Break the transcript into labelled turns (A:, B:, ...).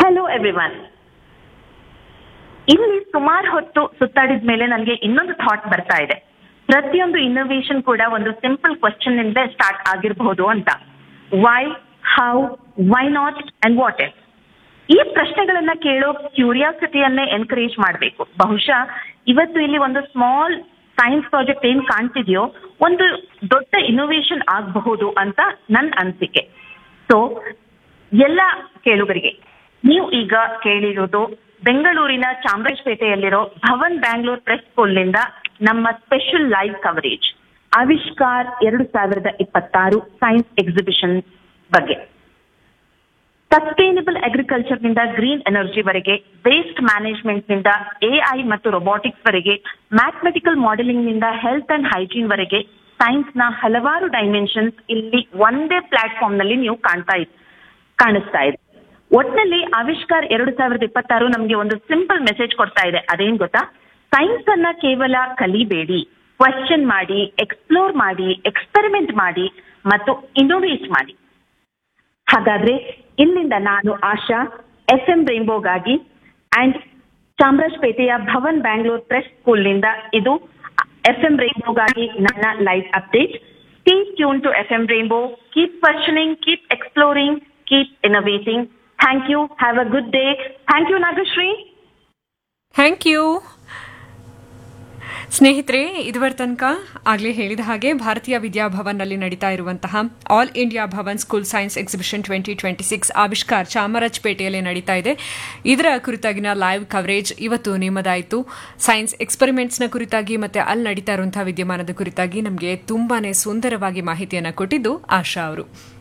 A: hello everyone ಇಲ್ಲಿ ಸುಮಾರು ಹೊತ್ತು ಸುತ್ತಾಡಿದ ಮೇಲೆ ನನಗೆ ಇನ್ನೊಂದು ಥಾಟ್ ಬರ್ತಾ ಇದೆ ಪ್ರತಿಯೊಂದು ಇನ್ನೋವೇಷನ್ ಕೂಡ ಒಂದು ಸಿಂಪಲ್ ಕ್ವಶನ್ ಇಂದ ಸ್ಟಾರ್ಟ್ ಆಗಿರಬಹುದು ಅಂತ why how why not and what ಎಲ್ ಈ ಪ್ರಶ್ನೆಗಳನ್ನ ಕೇಳೋ ಕ್ಯೂರಿಯಾಸಿಟಿಯನ್ನೇ ಎನ್ಕರೇಜ್ ಮಾಡಬೇಕು ಬಹುಶಃ ಇವತ್ತು ಇಲ್ಲಿ ಒಂದು ಸ್ಮಾಲ್ ಸೈನ್ಸ್ ಪ್ರಾಜೆಕ್ಟ್ ಏನ್ ಕಾಣ್ತಿದೆಯೋ ಒಂದು ದೊಡ್ಡ ಇನ್ನೋವೇಷನ್ ಆಗಬಹುದು ಅಂತ ನನ್ನ ಅನಿಸಿಕೆ ಸೊ ಎಲ್ಲ ಕೇಳುಗರಿಗೆ ನೀವು ಈಗ ಕೇಳಿರೋದು ಬೆಂಗಳೂರಿನ ಚಾಮರಾಜಪೇಟೆಯಲ್ಲಿರೋ ಭವನ್ ಬ್ಯಾಂಗ್ಳೂರ್ ಪ್ರೆಸ್ ಸ್ಕೂಲ್ನಿಂದ ನಮ್ಮ ಸ್ಪೆಷಲ್ ಲೈವ್ ಕವರೇಜ್ ಆವಿಷ್ಕಾರ್ ಎರಡು ಸಾವಿರದ ಇಪ್ಪತ್ತಾರು ಸೈನ್ಸ್ ಎಕ್ಸಿಬಿಷನ್ ಬಗ್ಗೆ ಸಸ್ಟೈನಬಲ್ ಅಗ್ರಿಕಲ್ಚರ್ ನಿಂದ ಗ್ರೀನ್ ಎನರ್ಜಿ ವರೆಗೆ ವೇಸ್ಟ್ ಮ್ಯಾನೇಜ್ಮೆಂಟ್ ನಿಂದ ಎಐ ಮತ್ತು ರೊಬಾಟಿಕ್ಸ್ ವರೆಗೆ ಮ್ಯಾಥಮೆಟಿಕಲ್ ಮಾಡೆಲಿಂಗ್ ನಿಂದ ಹೆಲ್ತ್ ಅಂಡ್ ಹೈಜೀನ್ ವರೆಗೆ ಸೈನ್ಸ್ ನ ಹಲವಾರು ಡೈಮೆನ್ಷನ್ಸ್ ಇಲ್ಲಿ ಒಂದೇ ಪ್ಲಾಟ್ಫಾರ್ಮ್ ನಲ್ಲಿ ನೀವು ಕಾಣ್ತಾ ಇದ್ ಕಾಣಿಸ್ತಾ ಇದೆ ಒಟ್ನಲ್ಲಿ ಆವಿಷ್ಕಾರ್ ಎರಡು ಸಾವಿರದ ಇಪ್ಪತ್ತಾರು ನಮಗೆ ಒಂದು ಸಿಂಪಲ್ ಮೆಸೇಜ್ ಕೊಡ್ತಾ ಇದೆ ಅದೇನ್ ಗೊತ್ತಾ ಸೈನ್ಸ್ ಅನ್ನ ಕೇವಲ ಕಲಿಬೇಡಿ ಕ್ವಶನ್ ಮಾಡಿ ಎಕ್ಸ್ಪ್ಲೋರ್ ಮಾಡಿ ಎಕ್ಸ್ಪೆರಿಮೆಂಟ್ ಮಾಡಿ ಮತ್ತು ಇನ್ನೋವೇಟ್ ಮಾಡಿ ಹಾಗಾದ್ರೆ ಇಲ್ಲಿಂದ ನಾನು ಆಶಾ ಎಫ್ ಎಂ ರೈನ್ಬೋಗಾಗಿ ಅಂಡ್ ಚಾಮರಾಜಪೇಟೆಯ ಭವನ್ ಬ್ಯಾಂಗ್ಳೂರ್ ಪ್ರೆಸ್ ಸ್ಕೂಲ್ನಿಂದ ಇದು ಎಫ್ ಎಂ ರೈನ್ಬೋಗಾಗಿ ನನ್ನ live update stay tune to F M rainbow keep questioning keep exploring keep innovating thank you have a good day thank you Nagashri
B: thank you ಸ್ನೇಹಿತರೆ ಇದುವರ ತನಕ ಆಗಲೇ ಹೇಳಿದ ಹಾಗೆ ಭಾರತೀಯ ವಿದ್ಯಾಭವನ್ನಲ್ಲಿ ನಡೀತಾ ಇರುವಂತಹ all India Bhavan school science exhibition twenty twenty six Avishkar ಚಾಮರಾಜಪೇಟೆಯಲ್ಲಿ ನಡೀತಾ ಇದೆ ಇದರ ಕುರಿತಾಗಿನ ಲೈವ್ ಕವರೇಜ್ ಇವತ್ತು ನಿಮ್ಮದಾಯಿತು ಸೈನ್ಸ್ ಎಕ್ಸ್ಪೆರಿಮೆಂಟ್ಸ್ನ ಕುರಿತಾಗಿ ಮತ್ತೆ ಅಲ್ಲಿ ನಡೀತಾ ಇರುವಂತಹ ವಿದ್ಯಮಾನದ ಕುರಿತಾಗಿ ನಮಗೆ ತುಂಬಾನೇ ಸುಂದರವಾಗಿ ಮಾಹಿತಿಯನ್ನು ಕೊಟ್ಟಿದ್ದು ಆಶಾ ಅವರು